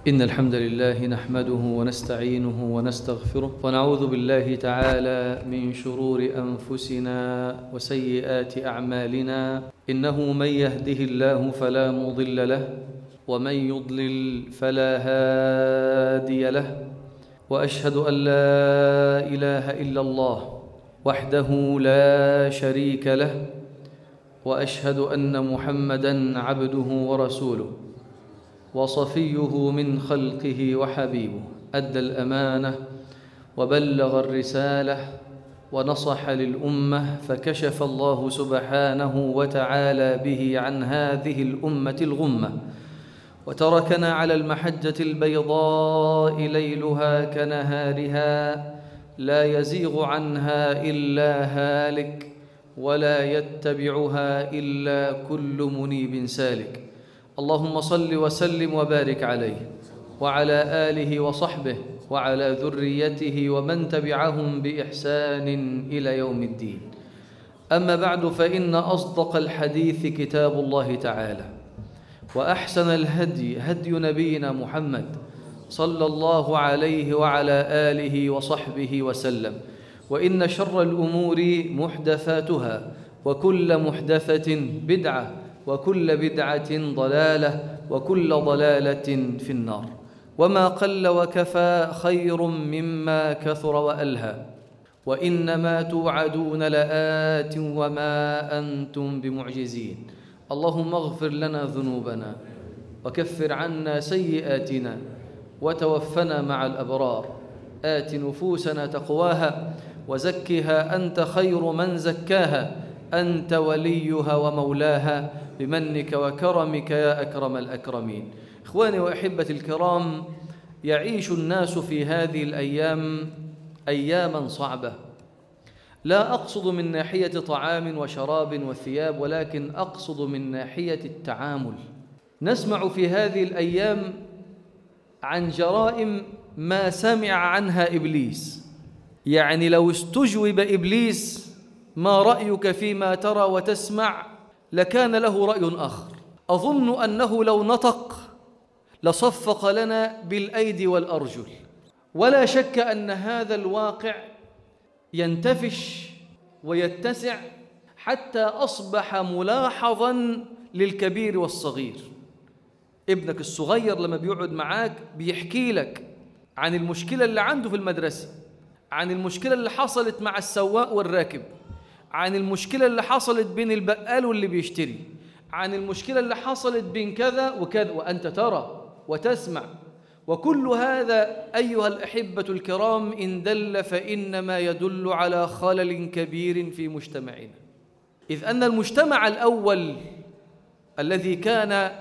إن الحمد لله نحمده ونستعينه ونستغفره ونعوذ بالله تعالى من شرور أنفسنا وسيئات أعمالنا إنه من يهده الله فلا مضل له ومن يضلل فلا هادي له وأشهد أن لا إله إلا الله وحده لا شريك له وأشهد أن محمدًا عبده ورسوله وصفيه من خلقه وحبيبه أدى الأمانة وبلغ الرسالة ونصح للأمة فكشف الله سبحانه وتعالى به عن هذه الأمة الغمة وتركنا على المحجة البيضاء ليلها كنهارها لا يزيغ عنها إلا هالك ولا يتبعها إلا كل منيب سالك اللهم صل وسلم وبارك عليه وعلى آله وصحبه وعلى ذريته ومن تبعهم بإحسان إلى يوم الدين أما بعد فإن أصدق الحديث كتاب الله تعالى وأحسن الهدي هدي نبينا محمد صلى الله عليه وعلى آله وصحبه وسلم وإن شر الأمور محدثاتها وكل محدثة بدعة وكل بدعة ضلالة وكل ضلالة في النار وما قل وكفى خير مما كثر وألهى وإنما توعدون لآت وما أنتم بمعجزين اللهم اغفر لنا ذنوبنا وكفر عنا سيئاتنا وتوفنا مع الأبرار آت نفوسنا تقواها وزكها أنت خير من زكاها أنت وليها ومولاها بمنك وكرمك يا أكرم الأكرمين إخواني وأحبتي الكرام يعيش الناس في هذه الأيام أياما صعبة لا أقصد من ناحية طعام وشراب وثياب ولكن أقصد من ناحية التعامل نسمع في هذه الأيام عن جرائم ما سمع عنها إبليس يعني لو استجوب إبليس ما رأيك فيما ترى وتسمع لكان له رأي آخر أظن أنه لو نطق لصفق لنا بالأيدي والأرجل ولا شك أن هذا الواقع ينتفش ويتسع حتى أصبح ملاحظا للكبير والصغير ابنك الصغير لما بيقعد معاك بيحكي لك عن المشكلة اللي عنده في المدرسة عن المشكلة اللي حصلت مع السواق والراكب عن المشكلة اللي حصلت بين البقال واللي بيشتري عن المشكلة اللي حصلت بين كذا وكذا وأنت ترى وتسمع وكل هذا أيها الأحبة الكرام إن دل فإنما يدل على خلل كبير في مجتمعنا إذ أن المجتمع الأول الذي كان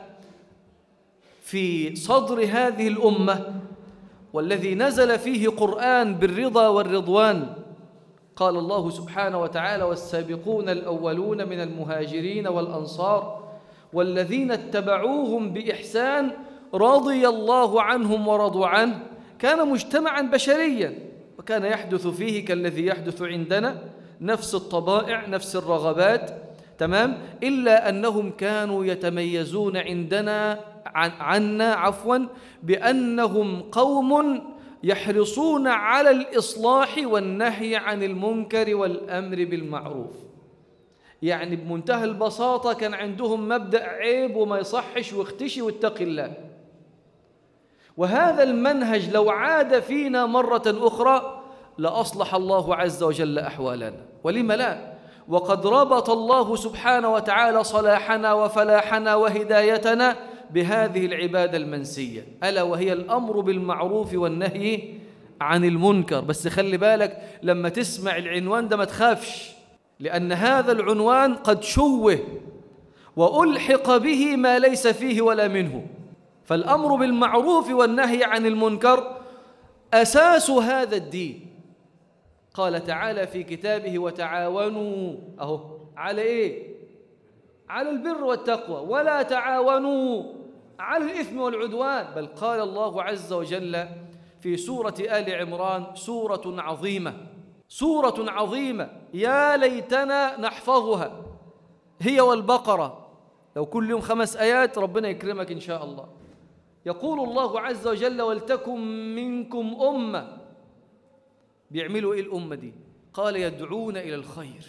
في صدر هذه الأمة والذي نزل فيه قرآن بالرضا والرضوان قال الله سبحانه وتعالى والسابقون الأولون من المهاجرين والأنصار والذين اتبعوهم بإحسان رضي الله عنهم ورضوا عنه كان مجتمعا بشريا وكان يحدث فيه كالذي يحدث عندنا نفس الطبائع نفس الرغبات تمام إلا أنهم كانوا يتميزون عندنا عن عنا عفوا بأنهم قوم يحرصون على الإصلاح والنهي عن المنكر والأمر بالمعروف يعني بمنتهى البساطة كان عندهم مبدأ عيب وما يصحش واختشي واتق الله وهذا المنهج لو عاد فينا مرة أخرى لأصلح الله عز وجل أحوالنا ولم لا وقد ربط الله سبحانه وتعالى صلاحنا وفلاحنا وهدايتنا بهذه العبادة المنسية ألا وهي الأمر بالمعروف والنهي عن المنكر بس خلي بالك لما تسمع العنوان ده ما تخافش لأن هذا العنوان قد شوه وألحق به ما ليس فيه ولا منه فالأمر بالمعروف والنهي عن المنكر أساس هذا الدين قال تعالى في كتابه وتعاونوا أهو على إيه؟ على البر والتقوى ولا تعاونوا على الإثم والعدوان بل قال الله عز وجل في سورة آل عمران سورة عظيمة سورة عظيمة يا ليتنا نحفظها هي والبقرة لو كل يوم خمس آيات ربنا يكرمك إن شاء الله يقول الله عز وجل ولتكن منكم أمة بيعملوا إيه الأمة دي قال يدعون إلى الخير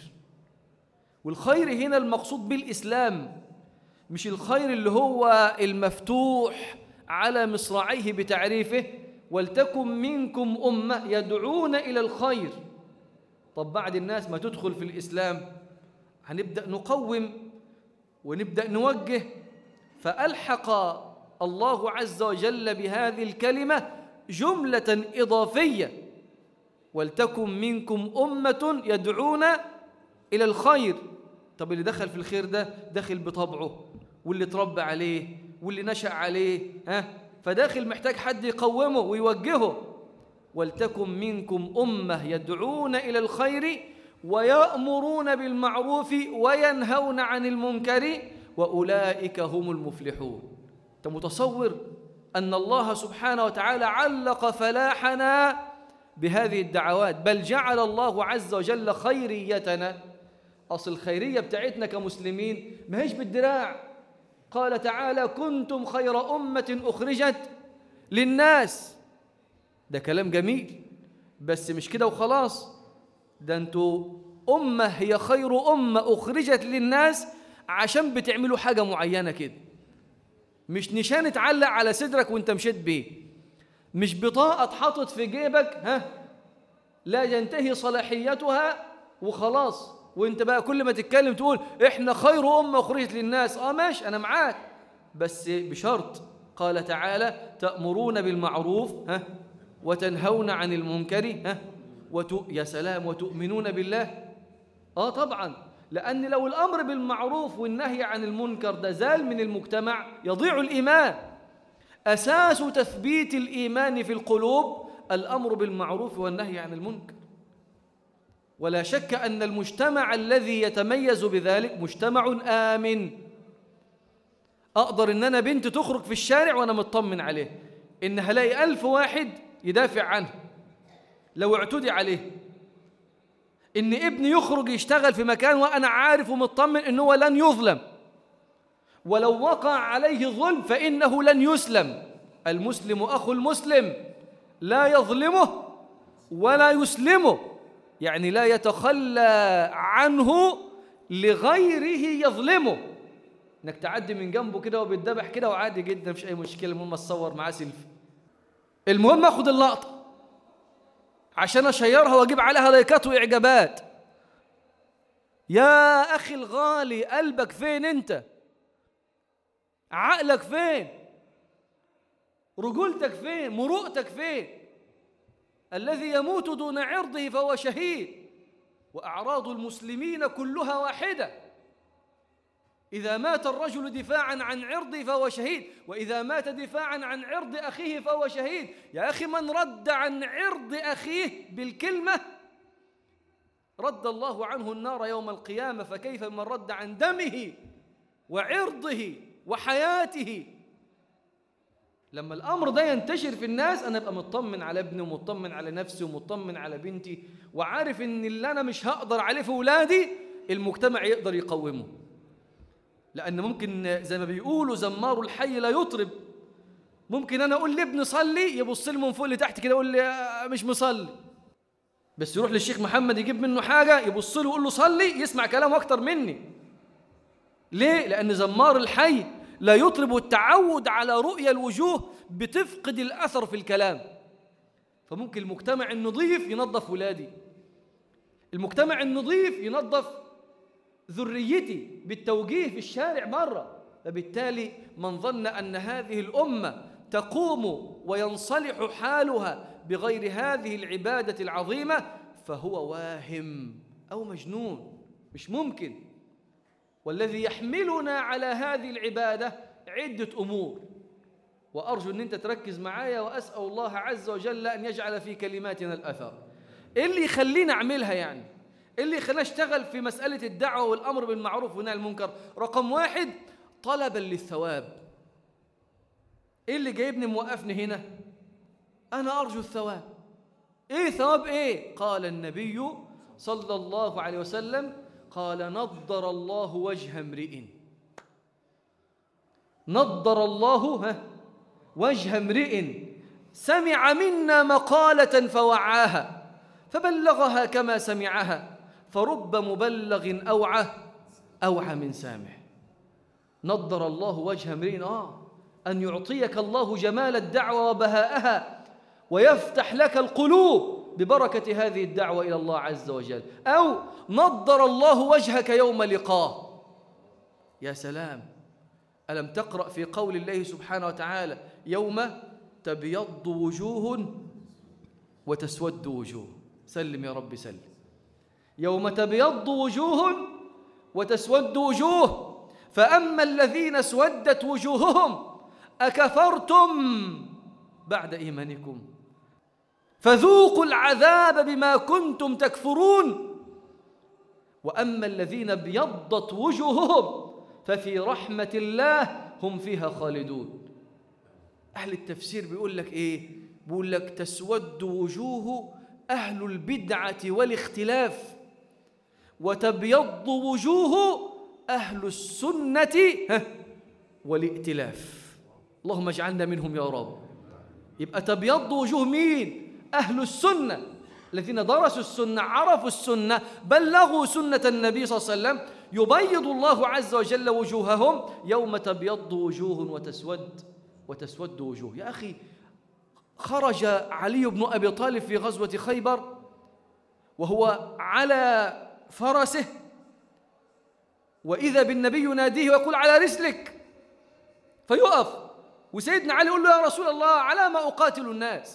والخير هنا المقصود بالإسلام مش الخير اللي هو المفتوح على مصراعيه بتعريفه ولتكن منكم أمة يدعون إلى الخير طب بعد الناس ما تدخل في الإسلام هنبدأ نقوم ونبدأ نوجه فألحق الله عز وجل بهذه الكلمة جملة إضافية ولتكن منكم أمة يدعون إلى الخير طب اللي دخل في الخير ده داخل بطبعه واللي تربى عليه واللي نشأ عليه ها فداخل محتاج حد يقومه ويوجهه ولتكن منكم أمة يدعون إلى الخير ويأمرون بالمعروف وينهون عن المنكر وأولئك هم المفلحون أنت متصور أن الله سبحانه وتعالى علق فلاحنا بهذه الدعوات بل جعل الله عز وجل خيريتنا أصل الخيرية بتاعتنا كمسلمين ما هيش بالدراع قال تعالى كنتم خير أمة أخرجت للناس ده كلام جميل بس مش كده وخلاص ده انتوا أمة هي خير أمة أخرجت للناس عشان بتعملوا حاجة معينة كده مش نشان تعلق على صدرك وانت مشيت بيه مش بطاقة اتحطت في جيبك ها لا ينتهي صلاحيتها وخلاص وانت بقى كل ما تتكلم تقول احنا خير أمة أخرجت للناس اه ماشي أنا معاك بس بشرط قال تعالى تأمرون بالمعروف ها وتنهون عن المنكر ها وتو يا سلام وتؤمنون بالله اه طبعا لأن لو الأمر بالمعروف والنهي عن المنكر ده زال من المجتمع يضيع الإيمان أساس تثبيت الإيمان في القلوب الأمر بالمعروف والنهي عن المنكر ولا شك أن المجتمع الذي يتميز بذلك مجتمع آمن أقدر إن أنا بنت تخرج في الشارع وأنا مطمن عليه إن هلاقي ألف واحد يدافع عنه لو اعتدي عليه إن ابني يخرج يشتغل في مكان وأنا عارف ومطمن إنه لن يظلم ولو وقع عليه ظلم فإنه لن يسلم المسلم أخو المسلم لا يظلمه ولا يسلمه يعني لا يتخلى عنه لغيره يظلمه انك تعدي من جنبه كده وبيتذبح كده وعادي جدا مفيش اي مشكله المهم اتصور معاه سيلفي المهم اخد اللقطه عشان اشيرها واجيب عليها لايكات واعجابات يا اخي الغالي قلبك فين انت عقلك فين رجولتك فين مروءتك فين الذي يموت دون عرضه فهو شهيد واعراض المسلمين كلها واحده اذا مات الرجل دفاعا عن عرضه فهو شهيد واذا مات دفاعا عن عرض اخيه فهو شهيد يا اخي من رد عن عرض اخيه بالكلمه رد الله عنه النار يوم القيامه فكيف من رد عن دمه وعرضه وحياته لما الامر ده ينتشر في الناس انا ابقى مطمن على ابني ومطمن على نفسي ومطمن على بنتي وعارف ان اللي انا مش هقدر عليه في اولادي المجتمع يقدر يقومه لان ممكن زي ما بيقولوا زمار الحي لا يطرب ممكن انا اقول لابني صلي يبص لي من فوق لتحت كده يقول لي مش مصلي بس يروح للشيخ محمد يجيب منه حاجه يبص له ويقول له صلي يسمع كلامه اكتر مني ليه لان زمار الحي لا يطلب التعود على رؤيا الوجوه بتفقد الأثر في الكلام فممكن المجتمع النظيف ينظف ولادي المجتمع النظيف ينظف ذريتي بالتوجيه في الشارع مرة فبالتالي من ظن أن هذه الأمة تقوم وينصلح حالها بغير هذه العبادة العظيمة فهو واهم أو مجنون مش ممكن والذي يحملنا على هذه العبادة عدة أمور وأرجو أن أنت تركز معايا وأسأل الله عز وجل أن يجعل في كلماتنا الأثر إيه اللي يخلينا أعملها يعني إيه اللي يخلينا أشتغل في مسألة الدعوة والأمر بالمعروف والنهي عن المنكر رقم واحد طلبا للثواب إيه اللي جايبني موقفني هنا أنا أرجو الثواب إيه ثواب إيه قال النبي صلى الله عليه وسلم قال نضر الله وجه امرئ نضر الله ها وجه امرئ سمع منا مقالة فوعاها فبلغها كما سمعها فرب مبلغ أوعى أوعى من سامع نضر الله وجه امرئ آه أن يعطيك الله جمال الدعوة وبهاءها ويفتح لك القلوب ببركة هذه الدعوة إلى الله عز وجل أو نضر الله وجهك يوم لقاه يا سلام ألم تقرأ في قول الله سبحانه وتعالى يوم تبيض وجوه وتسود وجوه سلم يا رب سلم يوم تبيض وجوه وتسود وجوه فأما الذين اسودت وجوههم أكفرتم بعد إيمانكم فذوقوا العذاب بما كنتم تكفرون وأما الذين ابيضت وجوههم ففي رحمة الله هم فيها خالدون أهل التفسير بيقول لك إيه؟ بيقول لك تسود وجوه أهل البدعة والاختلاف وتبيض وجوه أهل السنة والائتلاف اللهم اجعلنا منهم يا رب يبقى تبيض وجوه مين أهل السنة الذين درسوا السنة عرفوا السنة بلغوا سنة النبي صلى الله عليه وسلم يبيض الله عز وجل وجوههم يوم تبيض وجوه وتسود وتسود وجوه يا أخي خرج علي بن أبي طالب في غزوة خيبر وهو على فرسه وإذا بالنبي يناديه ويقول على رسلك فيقف وسيدنا علي يقول له يا رسول الله على ما أقاتل الناس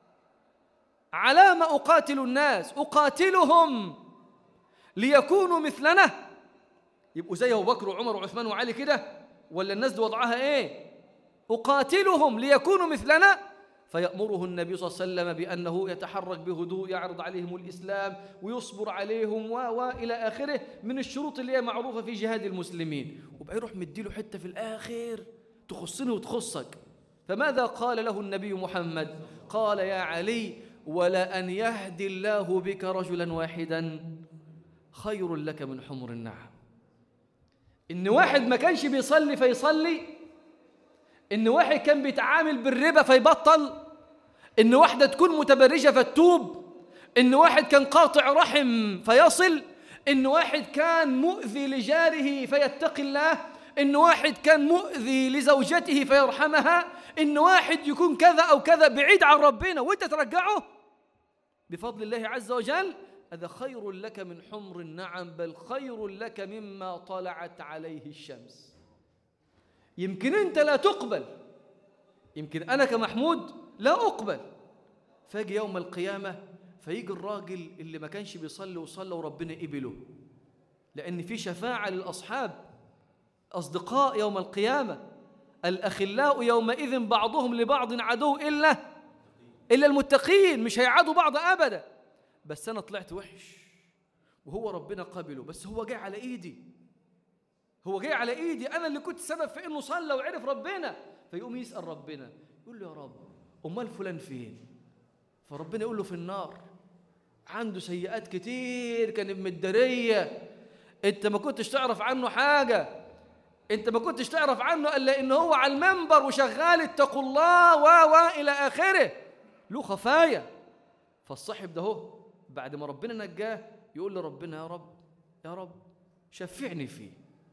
على ما أقاتل الناس أقاتلهم ليكونوا مثلنا يبقوا زي أبو بكر وعمر وعثمان وعلي كده ولا الناس دي وضعها إيه أقاتلهم ليكونوا مثلنا فيأمره النبي صلى الله عليه وسلم بأنه يتحرك بهدوء يعرض عليهم الإسلام ويصبر عليهم و وإلى آخره من الشروط اللي هي معروفة في جهاد المسلمين وبعدين يروح مديله حتة في الآخر تخصني وتخصك فماذا قال له النبي محمد قال يا علي ولأن يهدي الله بك رجلا واحدا خير لك من حمر النعم إن واحد ما كانش بيصلي فيصلي إن واحد كان بيتعامل بالربا فيبطل إن واحدة تكون متبرجة فتوب إن واحد كان قاطع رحم فيصل إن واحد كان مؤذي لجاره فيتقي الله إن واحد كان مؤذي لزوجته فيرحمها إن واحد يكون كذا أو كذا بعيد عن ربنا وأنت ترجعه بفضل الله عز وجل هذا خير لك من حمر النعم بل خير لك مما طلعت عليه الشمس يمكن أنت لا تقبل يمكن أنا كمحمود لا أقبل فاجي يوم القيامة فيجي الراجل اللي ما كانش بيصلي وصلى وربنا قبله لأن في شفاعة للأصحاب أصدقاء يوم القيامة الأخلاء يومئذ بعضهم لبعض عدو إلا إلا المتقين مش هيعادوا بعض أبدا بس أنا طلعت وحش وهو ربنا قبله بس هو جاي على إيدي هو جاي على إيدي أنا اللي كنت سبب في إنه صلى وعرف ربنا فيقوم يسأل ربنا يقول له يا رب أمال فلان فين فربنا يقول له في النار عنده سيئات كتير كان مدرية انت ما كنتش تعرف عنه حاجة انت ما كنتش تعرف عنه الا ان هو على المنبر وشغال اتقوا الله و و الى اخره له خفايا فالصاحب ده هو بعد ما ربنا نجاه يقول لربنا يا رب يا رب شفعني فيه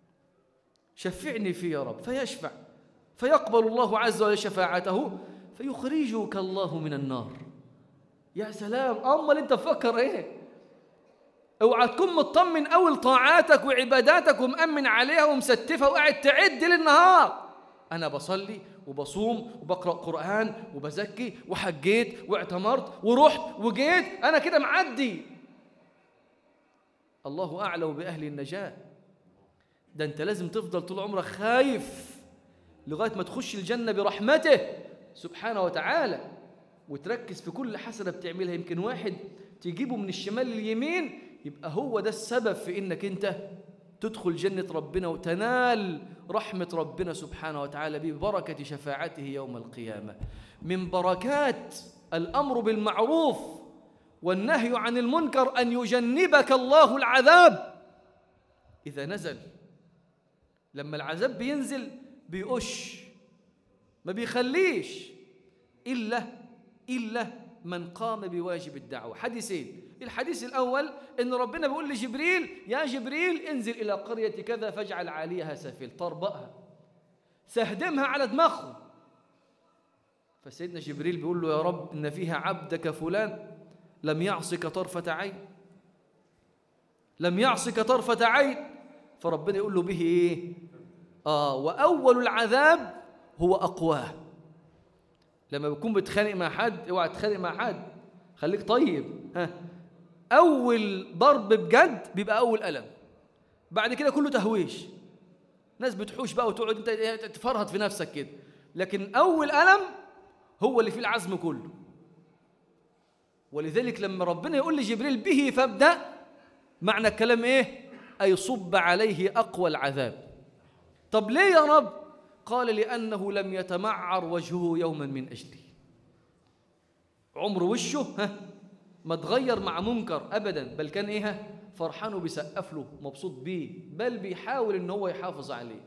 شفعني فيه يا رب فيشفع فيقبل الله عز وجل شفاعته فيخرجك الله من النار يا سلام امال انت تفكر ايه اوعى تكون مطمن قوي لطاعاتك وعباداتك ومأمن عليها ومستفها وقاعد تعد للنهار انا بصلي وبصوم وبقرا قران وبزكي وحجيت واعتمرت ورحت وجيت انا كده معدي الله اعلم باهل النجاه ده انت لازم تفضل طول عمرك خايف لغايه ما تخش الجنه برحمته سبحانه وتعالى وتركز في كل حسنه بتعملها يمكن واحد تجيبه من الشمال لليمين يبقى هو ده السبب في انك انت تدخل جنة ربنا وتنال رحمة ربنا سبحانه وتعالى ببركة شفاعته يوم القيامة من بركات الأمر بالمعروف والنهي عن المنكر أن يجنبك الله العذاب إذا نزل لما العذاب بينزل بيقش ما بيخليش إلا إلا من قام بواجب الدعوة حديثين الحديث الأول إن ربنا بيقول لجبريل يا جبريل انزل إلى قرية كذا فاجعل عليها سفيل طربقها سهدمها على دماغهم فسيدنا جبريل بيقول له يا رب إن فيها عبدك فلان لم يعصك طرفة عين لم يعصك طرفة عين فربنا يقول له به إيه آه وأول العذاب هو أقواه لما بتكون بتخانق مع حد اوعى تتخانق مع حد خليك طيب ها أول ضرب بجد بيبقى أول ألم بعد كده كله تهويش ناس بتحوش بقى وتقعد انت تفرهد في نفسك كده لكن أول ألم هو اللي فيه العزم كله ولذلك لما ربنا يقول لجبريل به فابدأ معنى الكلام ايه أي صب عليه أقوى العذاب طب ليه يا رب قال لأنه لم يتمعر وجهه يوما من أجلي عمر وشه ها ما تغير مع منكر أبدا بل كان إيه ها فرحان وبيسقف له مبسوط بيه بل بيحاول إن هو يحافظ عليه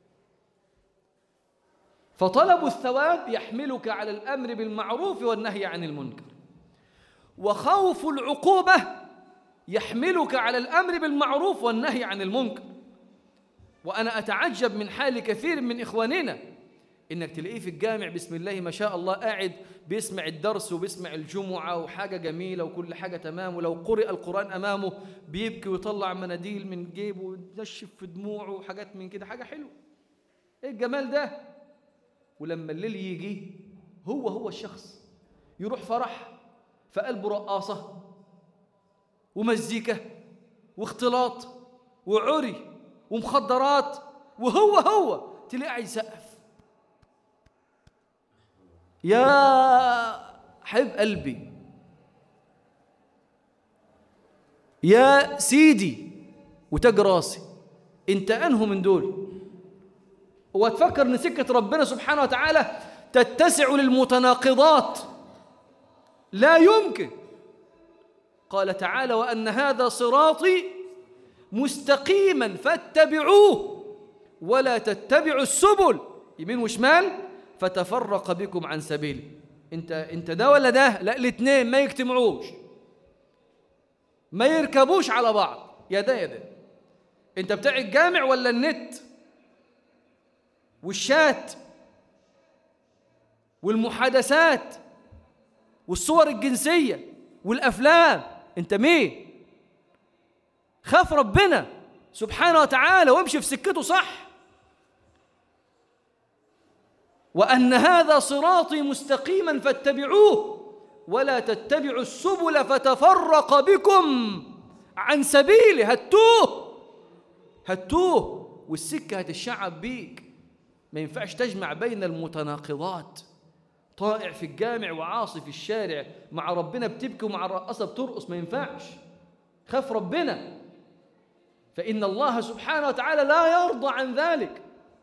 فطلب الثواب يحملك على الأمر بالمعروف والنهي عن المنكر وخوف العقوبة يحملك على الأمر بالمعروف والنهي عن المنكر وأنا أتعجب من حال كثير من إخواننا إنك تلاقيه في الجامع بسم الله ما شاء الله قاعد بيسمع الدرس وبيسمع الجمعة وحاجة جميلة وكل حاجة تمام ولو قرئ القرآن أمامه بيبكي ويطلع مناديل من جيبه وينشف في دموعه وحاجات من كده حاجة حلوة إيه الجمال ده ولما الليل يجي هو هو الشخص يروح فرح فقلبه رقاصة ومزيكا واختلاط وعري ومخدرات وهو هو تلاقيه قاعد يسقف يا حبيب قلبي يا سيدي وتاج راسي انت انه من دول وتفكر ان سكه ربنا سبحانه وتعالى تتسع للمتناقضات لا يمكن قال تعالى وان هذا صراطي مستقيما فاتبعوه ولا تتبعوا السبل يمين وشمال فتفرق بكم عن سبيله انت انت ده ولا ده لا الاثنين ما يجتمعوش ما يركبوش على بعض يا ده يا ده انت بتاع الجامع ولا النت والشات والمحادثات والصور الجنسيه والافلام انت مين خاف ربنا سبحانه وتعالى وامشي في سكته صح وأن هذا صراطي مستقيما فاتبعوه ولا تتبعوا السبل فتفرق بكم عن سبيله هتوه هتوه والسكة هتشعب بيك ما ينفعش تجمع بين المتناقضات طائع في الجامع وعاصي في الشارع مع ربنا بتبكي ومع الرقصة بترقص ما ينفعش خاف ربنا فإن الله سبحانه وتعالى لا يرضى عن ذلك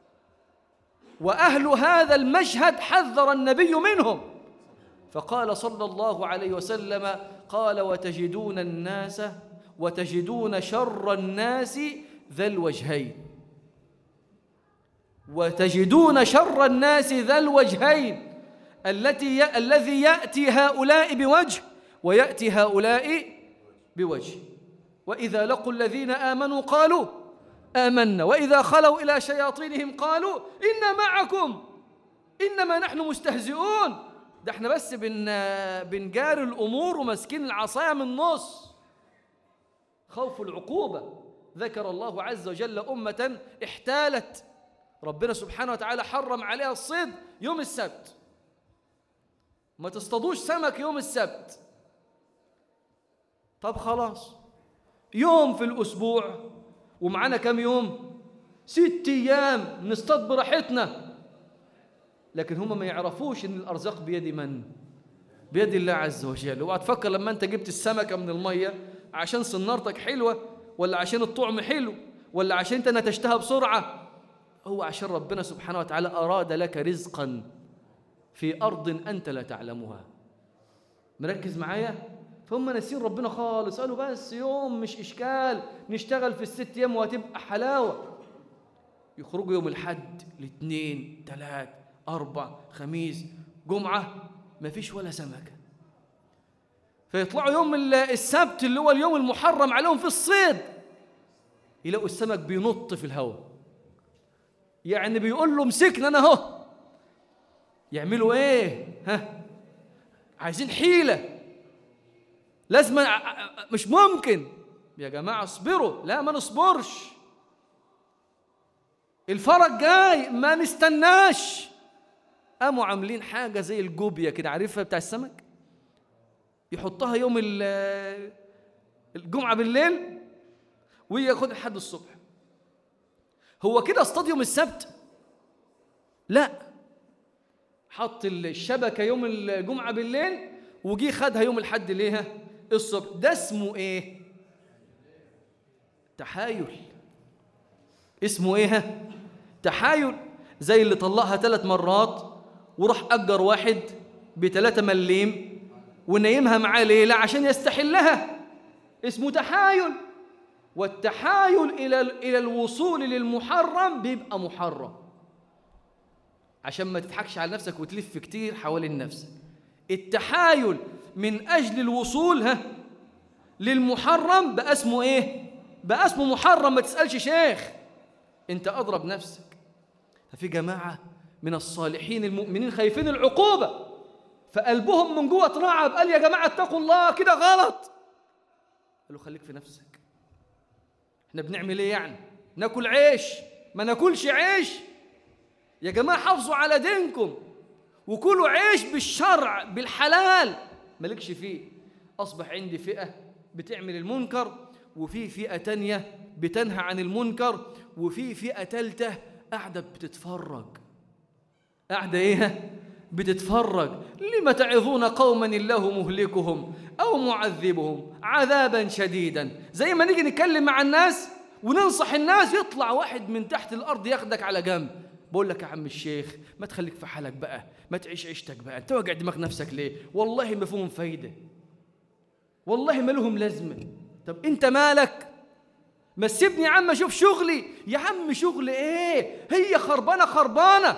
وأهل هذا المشهد حذر النبي منهم فقال صلى الله عليه وسلم قال وتجدون الناس وتجدون شر الناس ذا الوجهين وتجدون شر الناس ذا الوجهين التي الذي يأتي هؤلاء بوجه ويأتي هؤلاء بوجه وإذا لقوا الذين آمنوا قالوا آمنا وإذا خلوا إلى شياطينهم قالوا إنا معكم إنما نحن مستهزئون ده احنا بس بن بنجار الأمور وماسكين العصاية من النص خوف العقوبة ذكر الله عز وجل أمة احتالت ربنا سبحانه وتعالى حرم عليها الصيد يوم السبت ما تصطادوش سمك يوم السبت طب خلاص يوم في الأسبوع ومعانا كم يوم ست أيام نصطاد براحتنا لكن هم ما يعرفوش إن الأرزاق بيد من بيد الله عز وجل اوعى تفكر لما أنت جبت السمكة من المية عشان صنارتك حلوة ولا عشان الطعم حلو ولا عشان أنت نتجتها بسرعة هو عشان ربنا سبحانه وتعالى أراد لك رزقا في أرض أنت لا تعلمها مركز معايا فهم ناسين ربنا خالص قالوا بس يوم مش إشكال نشتغل في الست أيام وهتبقى حلاوة يخرجوا يوم الحد الاثنين ثلاث أربع خميس جمعة مفيش ولا سمكة فيطلعوا يوم السبت اللي هو اليوم المحرم عليهم في الصيد يلاقوا السمك بينط في الهواء يعني بيقول له مسكنا انا اهو يعملوا ايه ها عايزين حيله لازم مش ممكن يا جماعه اصبروا لا ما نصبرش الفرج جاي ما نستناش قاموا عاملين حاجه زي الجوبيا كده عارفها بتاع السمك يحطها يوم الجمعه بالليل وياخد لحد الصبح هو كده اصطاد يوم السبت لا حط الشبكه يوم الجمعه بالليل وجي خدها يوم الحد ليها الصبح ده اسمه ايه تحايل اسمه ايه تحايل زي اللي طلقها ثلاث مرات وراح أجر واحد بثلاثة مليم ونيمها معاه ليلة عشان يستحلها اسمه تحايل والتحايل إلى إلى الوصول للمحرم بيبقى محرم عشان ما تضحكش على نفسك وتلف كتير حوالين نفسك التحايل من أجل الوصول ها للمحرم بقى اسمه إيه؟ بقى اسمه محرم ما تسألش شيخ أنت أضرب نفسك ففي جماعة من الصالحين المؤمنين خايفين العقوبة فقلبهم من جوه اترعب قال يا جماعة اتقوا الله كده غلط قالوا خليك في نفسك احنا بنعمل ايه يعني ناكل عيش ما ناكلش عيش يا جماعة حافظوا على دينكم وكلوا عيش بالشرع بالحلال مالكش فيه أصبح عندي فئة بتعمل المنكر وفي فئة تانية بتنهى عن المنكر وفي فئة تالتة قاعدة بتتفرج قاعدة إيه؟ بتتفرج لم تعظون قوما الله مهلكهم أو معذبهم عذابا شديدا زي ما نيجي نتكلم مع الناس وننصح الناس يطلع واحد من تحت الأرض ياخدك على جنب بقول لك يا عم الشيخ ما تخليك في حالك بقى ما تعيش عيشتك بقى انت واجع دماغ نفسك ليه والله ما فيهم فايدة والله ما لهم لازمة طب انت مالك ما تسيبني يا عم اشوف شغلي يا عم شغل ايه هي خربانه خربانه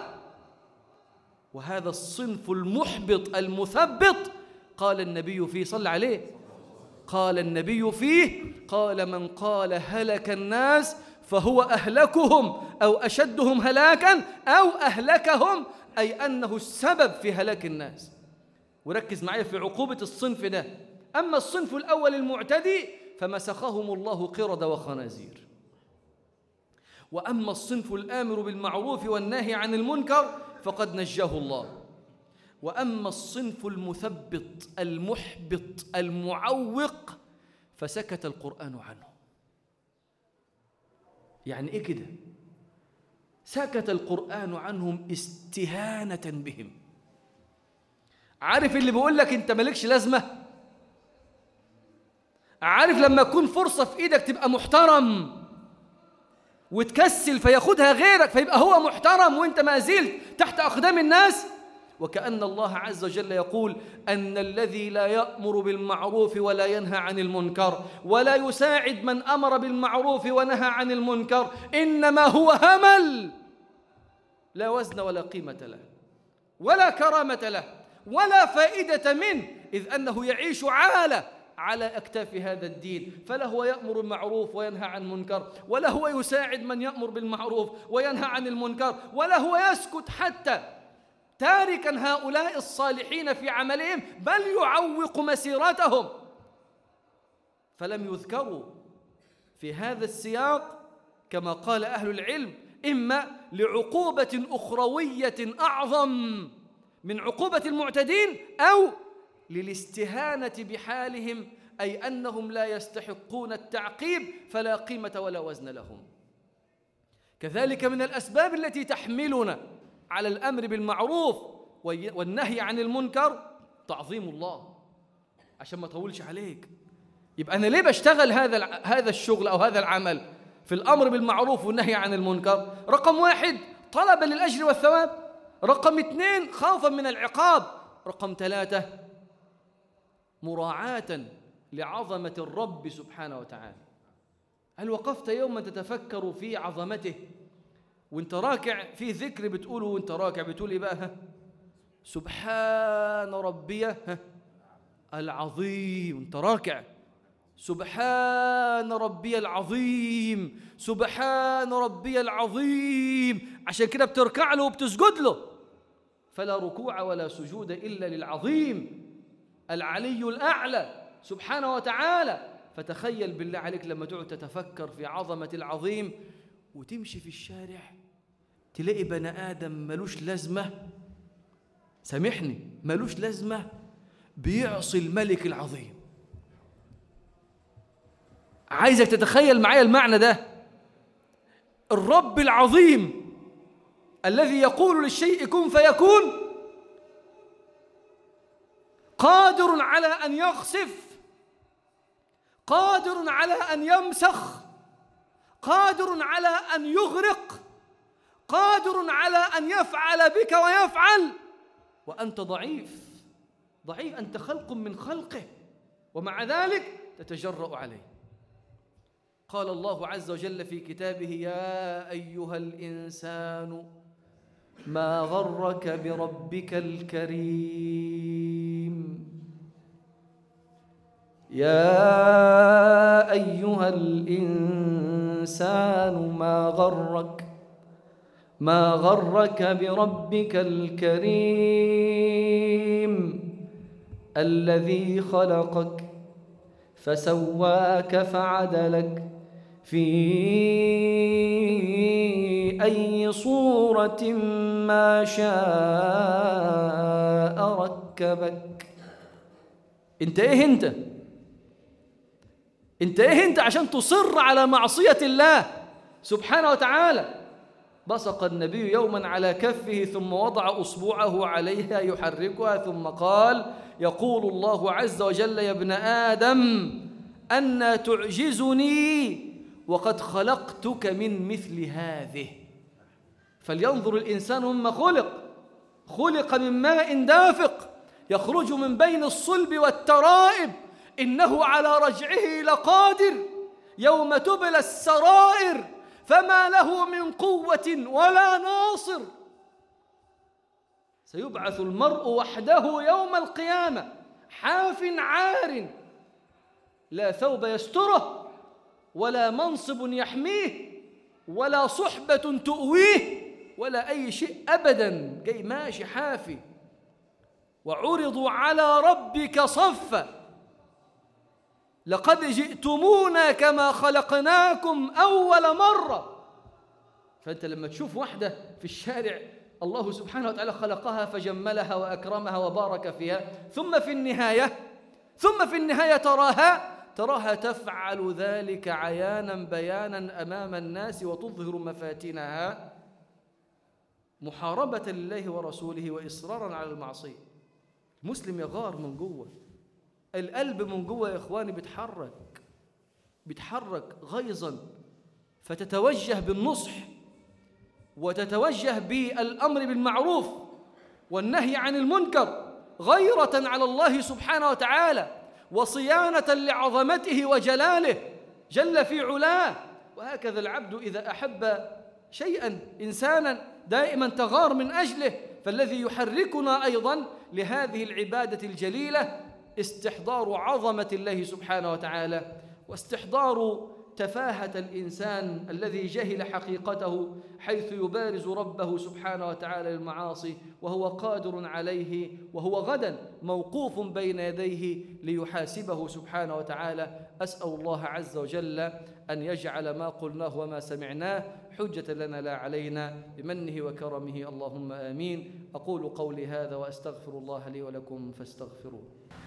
وهذا الصنف المحبط المثبط قال النبي فيه صلى عليه قال النبي فيه قال من قال هلك الناس فهو اهلكهم او اشدهم هلاكا او اهلكهم اي انه السبب في هلاك الناس وركز معايا في عقوبه الصنف ده اما الصنف الاول المعتدي فمسخهم الله قرد وخنازير واما الصنف الامر بالمعروف والناهي عن المنكر فقد نجاه الله واما الصنف المثبط المحبط المعوق فسكت القران عنه يعني ايه كده سكت القران عنهم استهانه بهم عارف اللي بيقول لك انت مالكش لازمه عارف لما تكون فرصة في إيدك تبقى محترم وتكسل فياخدها غيرك فيبقى هو محترم وانت ما زلت تحت أقدام الناس وكأن الله عز وجل يقول أن الذي لا يأمر بالمعروف ولا ينهى عن المنكر ولا يساعد من أمر بالمعروف ونهى عن المنكر إنما هو همل لا وزن ولا قيمة له ولا كرامة له ولا فائدة منه إذ أنه يعيش عالة على أكتاف هذا الدين فلا هو يأمر بالمعروف وينهى عن المنكر ولا هو يساعد من يأمر بالمعروف وينهى عن المنكر ولا هو يسكت حتى تاركا هؤلاء الصالحين في عملهم بل يعوق مسيرتهم فلم يذكروا في هذا السياق كما قال أهل العلم إما لعقوبة أخروية أعظم من عقوبة المعتدين أو للاستهانة بحالهم أي أنهم لا يستحقون التعقيب فلا قيمة ولا وزن لهم كذلك من الأسباب التي تحملنا على الأمر بالمعروف والنهي عن المنكر تعظيم الله عشان ما اطولش عليك يبقى أنا ليه بشتغل هذا هذا الشغل أو هذا العمل في الأمر بالمعروف والنهي عن المنكر رقم واحد طلبا للأجر والثواب رقم اثنين خوفا من العقاب رقم ثلاثة مراعاة لعظمة الرب سبحانه وتعالى هل وقفت يوما تتفكر في عظمته وانت راكع في ذكر بتقوله وانت راكع بتقول ايه بقى ها؟ سبحان ربي ها؟ العظيم انت راكع سبحان ربي العظيم سبحان ربي العظيم عشان كده بتركع له وبتسجد له فلا ركوع ولا سجود إلا للعظيم العلي الأعلى سبحانه وتعالى فتخيل بالله عليك لما تقعد تتفكر في عظمة العظيم وتمشي في الشارع تلاقي بني آدم ملوش لازمة سامحني ملوش لازمة بيعصي الملك العظيم عايزك تتخيل معايا المعنى ده الرب العظيم الذي يقول للشيء كن فيكون قادر على ان يخسف قادر على ان يمسخ قادر على ان يغرق قادر على ان يفعل بك ويفعل وانت ضعيف ضعيف انت خلق من خلقه ومع ذلك تتجرا عليه قال الله عز وجل في كتابه يا ايها الانسان ما غرك بربك الكريم يا ايها الانسان ما غرك ما غرك بربك الكريم الذي خلقك فسواك فعدلك في اي صوره ما شاء ركبك انت ايه انت انت ايه انت عشان تصر على معصيه الله سبحانه وتعالى بصق النبي يوما على كفه ثم وضع اصبعه عليها يحركها ثم قال يقول الله عز وجل يا ابن ادم أن تعجزني وقد خلقتك من مثل هذه فلينظر الإنسان مما خلق خلق من ماء دافق يخرج من بين الصلب والترائب إنه على رجعه لقادر يوم تبلى السرائر فما له من قوة ولا ناصر سيبعث المرء وحده يوم القيامة حاف عار لا ثوب يستره ولا منصب يحميه ولا صحبة تؤويه ولا أي شيء أبدا جاي ماشي حافي وعرضوا على ربك صفا لقد جئتمونا كما خلقناكم أول مرة فأنت لما تشوف واحدة في الشارع الله سبحانه وتعالى خلقها فجملها وأكرمها وبارك فيها ثم في النهاية ثم في النهاية تراها تراها تفعل ذلك عيانا بيانا امام الناس وتظهر مفاتنها محاربه لله ورسوله واصرارا على المعصيه المسلم يغار من جوه القلب من جوه يا اخواني بيتحرك بيتحرك غيظا فتتوجه بالنصح وتتوجه بالامر بالمعروف والنهي عن المنكر غيره على الله سبحانه وتعالى وصيانة لعظمته وجلاله جل في علاه وهكذا العبد إذا أحب شيئا إنسانا دائما تغار من أجله فالذي يحركنا أيضا لهذه العبادة الجليلة استحضار عظمة الله سبحانه وتعالى واستحضار تفاهة الإنسان الذي جهل حقيقته حيث يبارز ربه سبحانه وتعالى للمعاصي وهو قادر عليه وهو غدا موقوف بين يديه ليحاسبه سبحانه وتعالى أسأل الله عز وجل أن يجعل ما قلناه وما سمعناه حجة لنا لا علينا بمنه وكرمه اللهم آمين أقول قولي هذا وأستغفر الله لي ولكم فاستغفروه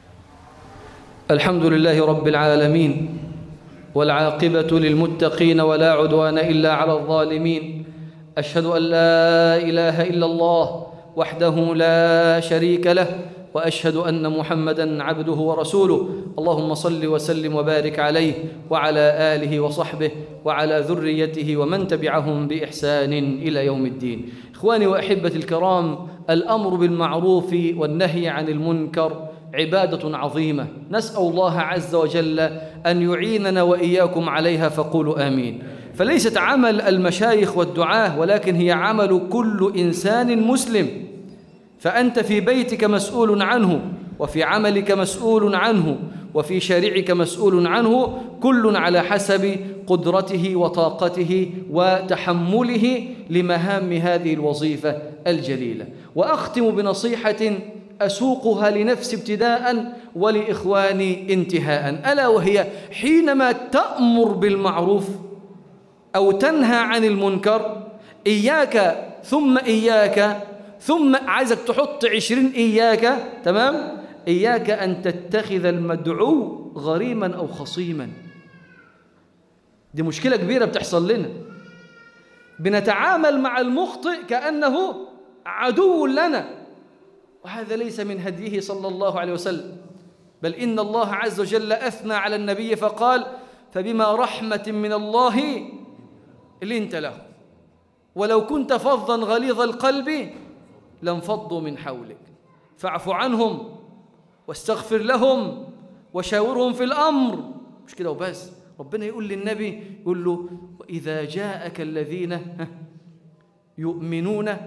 الحمد لله رب العالمين والعاقبة للمتقين ولا عدوان إلا على الظالمين أشهد أن لا إله إلا الله وحده لا شريك له وأشهد أن محمدا عبده ورسوله اللهم صل وسلم وبارك عليه وعلى آله وصحبه وعلى ذريته ومن تبعهم بإحسان إلى يوم الدين إخواني وأحبتي الكرام الأمر بالمعروف والنهي عن المنكر عبادة عظيمة نسأل الله عز وجل أن يعيننا وإياكم عليها فقولوا آمين فليست عمل المشايخ والدعاه ولكن هي عمل كل إنسان مسلم فأنت في بيتك مسؤول عنه وفي عملك مسؤول عنه وفي شارعك مسؤول عنه كل على حسب قدرته وطاقته وتحمله لمهام هذه الوظيفة الجليلة وأختم بنصيحة أسوقها لنفسي ابتداء ولإخواني انتهاء ألا وهي حينما تأمر بالمعروف أو تنهى عن المنكر إياك ثم إياك ثم عايزك تحط عشرين إياك تمام إياك أن تتخذ المدعو غريما أو خصيما دي مشكلة كبيرة بتحصل لنا بنتعامل مع المخطئ كأنه عدو لنا وهذا ليس من هديه صلى الله عليه وسلم بل إن الله عز وجل أثنى على النبي فقال فبما رحمة من الله لنت له ولو كنت فظا غليظ القلب لانفضوا من حولك فاعف عنهم واستغفر لهم وشاورهم في الأمر مش كده وبس ربنا يقول للنبي يقول له وإذا جاءك الذين يؤمنون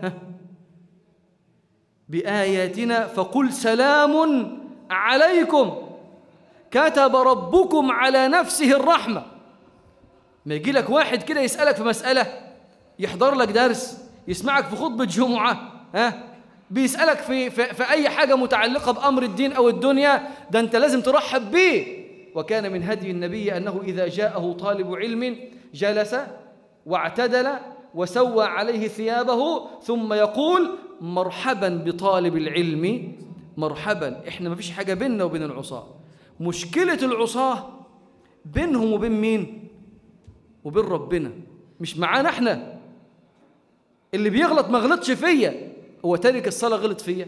بآياتنا فقل سلام عليكم كتب ربكم على نفسه الرحمة ما يجي لك واحد كده يسألك في مسألة يحضر لك درس يسمعك في خطبة جمعة ها بيسألك في, في, في أي حاجة متعلقة بأمر الدين أو الدنيا ده أنت لازم ترحب به وكان من هدي النبي أنه إذا جاءه طالب علم جلس واعتدل وسوى عليه ثيابه ثم يقول مرحبا بطالب العلم مرحبا احنا ما فيش حاجة بيننا وبين العصاة مشكلة العصاة بينهم وبين مين وبين ربنا مش معانا احنا اللي بيغلط ما غلطش فيا هو تارك الصلاة غلط فيا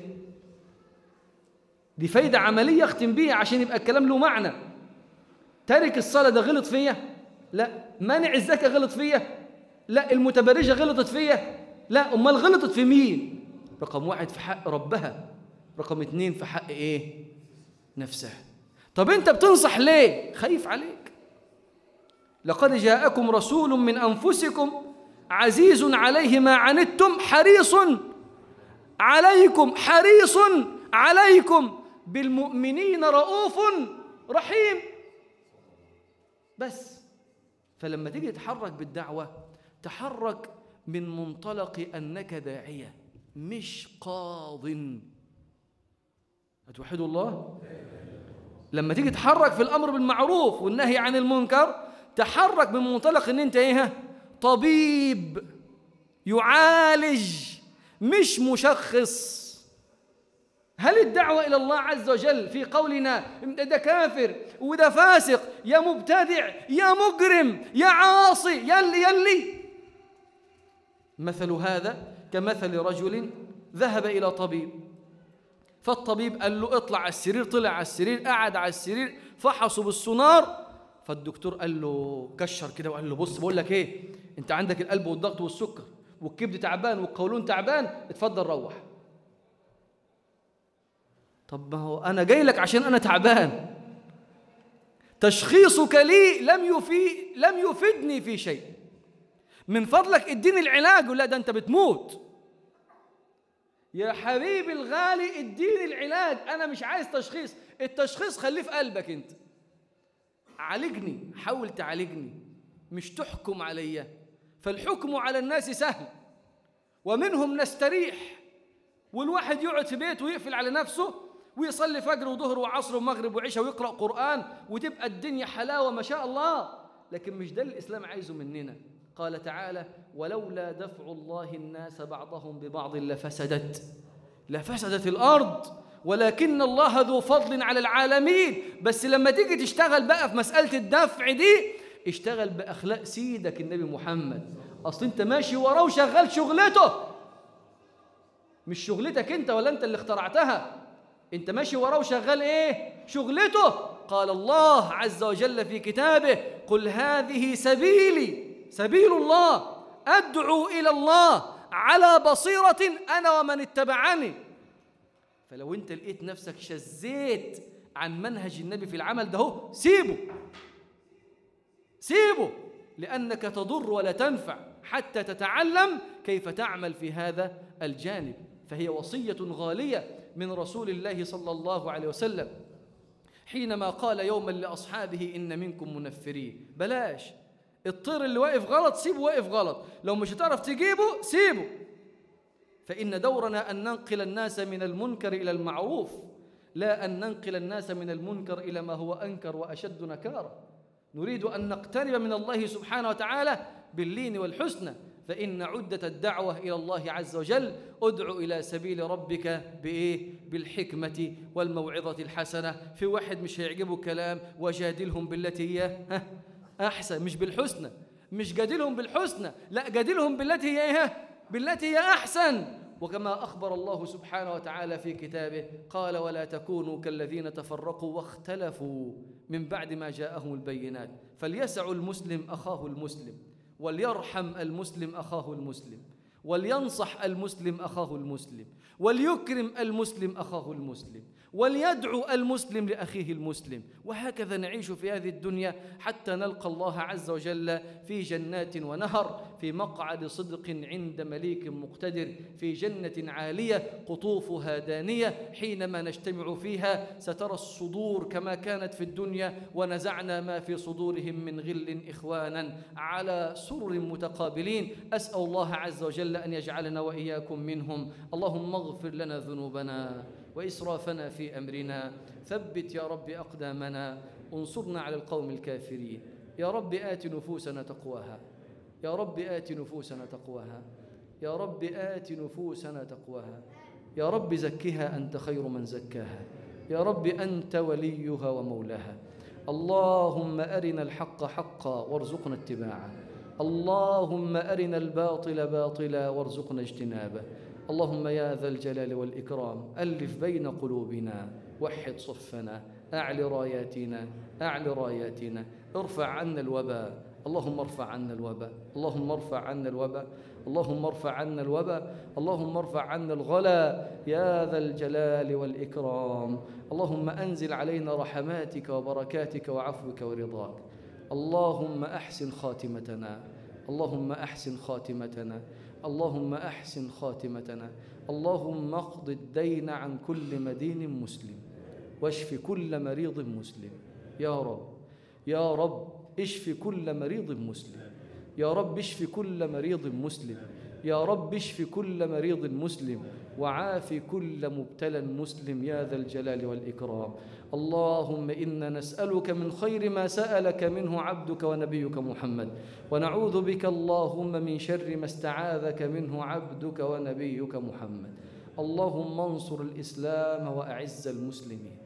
دي فايدة عملية اختم بيها عشان يبقى الكلام له معنى تارك الصلاة ده غلط فيا لا مانع الزكاة غلط فيا لا المتبرجة غلطت فيا لا أمال غلطت في مين رقم واحد في حق ربها رقم اتنين في حق ايه نفسها طب انت بتنصح ليه خايف عليك لقد جاءكم رسول من أنفسكم عزيز عليه ما عنتم حريص عليكم حريص عليكم بالمؤمنين رؤوف رحيم بس فلما تيجي تتحرك بالدعوة تحرك من منطلق أنك داعية مش قاض أتوحدوا الله لما تيجي تحرك في الأمر بالمعروف والنهي عن المنكر تحرك من منطلق أن أنت إيه طبيب يعالج مش مشخص هل الدعوة إلى الله عز وجل في قولنا ده كافر وده فاسق يا مبتدع يا مجرم يا عاصي يلي يلي مثل هذا كمثل رجل ذهب إلى طبيب فالطبيب قال له اطلع على السرير طلع على السرير قعد على السرير فحصوا بالسونار فالدكتور قال له كشر كده وقال له بص بقول لك ايه انت عندك القلب والضغط والسكر والكبد تعبان والقولون تعبان اتفضل روح طب ما هو انا جاي لك عشان انا تعبان تشخيصك لي لم يفي لم يفيدني في شيء من فضلك اديني العلاج ولا ده انت بتموت يا حبيبي الغالي اديني العلاج انا مش عايز تشخيص التشخيص خليه في قلبك انت عالجني حاول تعالجني مش تحكم عليا فالحكم على الناس سهل ومنهم نستريح والواحد يقعد في بيته ويقفل على نفسه ويصلي فجر وظهر وعصر ومغرب وعشاء ويقرأ قرآن وتبقى الدنيا حلاوة ما شاء الله لكن مش ده الإسلام عايزه مننا قال تعالى ولولا دفع الله الناس بعضهم ببعض لفسدت لفسدت الأرض ولكن الله ذو فضل على العالمين بس لما تيجي تشتغل بقى في مسألة الدفع دي اشتغل بأخلاق سيدك النبي محمد أصل أنت ماشي وراه وشغال شغلته مش شغلتك أنت ولا أنت اللي اخترعتها أنت ماشي وراه وشغال إيه شغلته قال الله عز وجل في كتابه قل هذه سبيلي سبيل الله أدعو إلى الله على بصيرة أنا ومن اتبعني فلو أنت لقيت نفسك شزيت عن منهج النبي في العمل ده هو سيبه سيبه لأنك تضر ولا تنفع حتى تتعلم كيف تعمل في هذا الجانب فهي وصية غالية من رسول الله صلى الله عليه وسلم حينما قال يوما لأصحابه إن منكم منفرين بلاش الطير اللي واقف غلط سيبه واقف غلط لو مش هتعرف تجيبه سيبه فإن دورنا أن ننقل الناس من المنكر إلى المعروف لا أن ننقل الناس من المنكر إلى ما هو أنكر وأشد نكارا نريد أن نقترب من الله سبحانه وتعالى باللين والحسنى فإن عدة الدعوة إلى الله عز وجل ادع إلى سبيل ربك بإيه؟ بالحكمة والموعظة الحسنة في واحد مش هيعجبه كلام وجادلهم بالتي هي ها أحسن مش بالحسنى مش جادلهم بالحسنى لا جادلهم بالتي هي إيه؟ بالتي هي أحسن وكما أخبر الله سبحانه وتعالى في كتابه قال ولا تكونوا كالذين تفرقوا واختلفوا من بعد ما جاءهم البينات فليسع المسلم أخاه المسلم وليرحم المسلم أخاه المسلم ولينصح المسلم أخاه المسلم وليكرم المسلم أخاه المسلم وليدعو المسلم لأخيه المسلم وهكذا نعيش في هذه الدنيا حتى نلقى الله عز وجل في جنات ونهر في مقعد صدق عند مليك مقتدر في جنة عالية قطوفها دانية حينما نجتمع فيها سترى الصدور كما كانت في الدنيا ونزعنا ما في صدورهم من غل إخوانا على سرر متقابلين أسأل الله عز وجل أن يجعلنا وإياكم منهم اللهم اغفر لنا ذنوبنا وإسرافنا في أمرنا ثبت يا رب أقدامنا انصرنا على القوم الكافرين يا رب آت نفوسنا تقواها يا رب آت نفوسنا تقواها يا رب آت نفوسنا تقواها يا رب زكها أنت خير من زكاها يا رب أنت وليها ومولاها اللهم أرنا الحق حقا وارزقنا اتباعه اللهم أرنا الباطل باطلا وارزقنا اجتنابه اللهم يا ذا الجلال والإكرام ألف بين قلوبنا وحد صفنا أعل راياتنا أعل راياتنا ارفع عنا الوباء اللهم ارفع عنا الوباء اللهم ارفع عنا الوباء اللهم ارفع عنا الوباء اللهم ارفع عنا الغلا يا ذا الجلال والإكرام اللهم أنزل علينا رحماتك وبركاتك وعفوك ورضاك اللهم أحسن خاتمتنا اللهم أحسن خاتمتنا اللهم أحسن خاتمتنا اللهم اقض الدين عن كل مدين مسلم واشف كل مريض مسلم يا رب يا رب اشف كل مريض مسلم يا رب اشف كل مريض مسلم يا رب اشف كل مريض مسلم وعاف كل مبتلى مسلم يا ذا الجلال والإكرام اللهم إنا نسألك من خير ما سألك منه عبدك ونبيك محمد ونعوذ بك اللهم من شر ما استعاذك منه عبدك ونبيك محمد اللهم انصر الإسلام وأعز المسلمين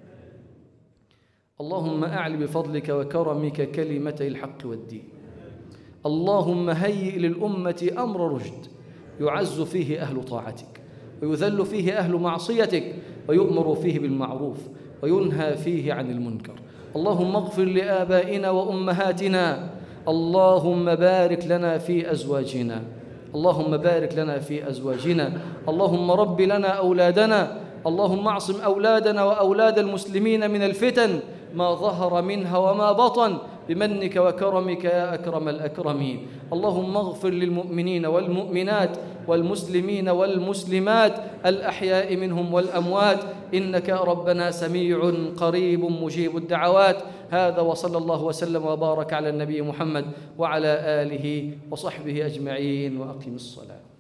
اللهم أعل بفضلك وكرمك كلمتي الحق والدين اللهم هيئ للأمة أمر رشد يعز فيه أهل طاعتك ويذل فيه أهل معصيتك ويؤمر فيه بالمعروف وينهى فيه عن المنكر اللهم اغفر لآبائنا وأمهاتنا اللهم بارك لنا في أزواجنا اللهم بارك لنا في أزواجنا اللهم رب لنا أولادنا اللهم اعصم أولادنا وأولاد المسلمين من الفتن ما ظهر منها وما بطن بمنك وكرمك يا أكرم الأكرمين اللهم اغفر للمؤمنين والمؤمنات والمسلمين والمسلمات الأحياء منهم والأموات إنك ربنا سميع قريب مجيب الدعوات هذا وصلى الله وسلم وبارك على النبي محمد وعلى آله وصحبه أجمعين وأقم الصلاة